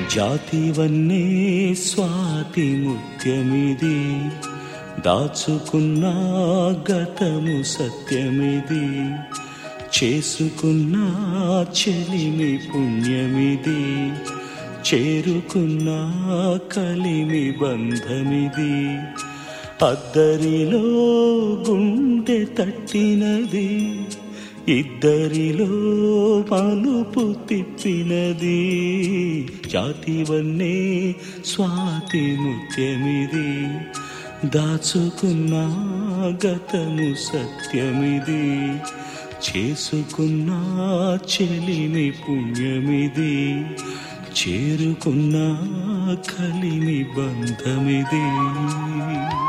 జాతివన్నే స్వాతి ముత్యమిది దాచుకున్న గతము సత్యమిది చేసుకున్న చెలిమి పుణ్యమిది చేరుకున్న కలిమి బంధమిది అద్దరిలో గుండె తట్టినది ఇద్దరిలో మలుపు తిప్పినది జాతివన్నే స్వాతి ముత్యమిది దాచుకున్న గతము సత్యమిది చేసుకున్న చెలిమి పుణ్యమిది చేరుకున్న కలిమి బంధమిది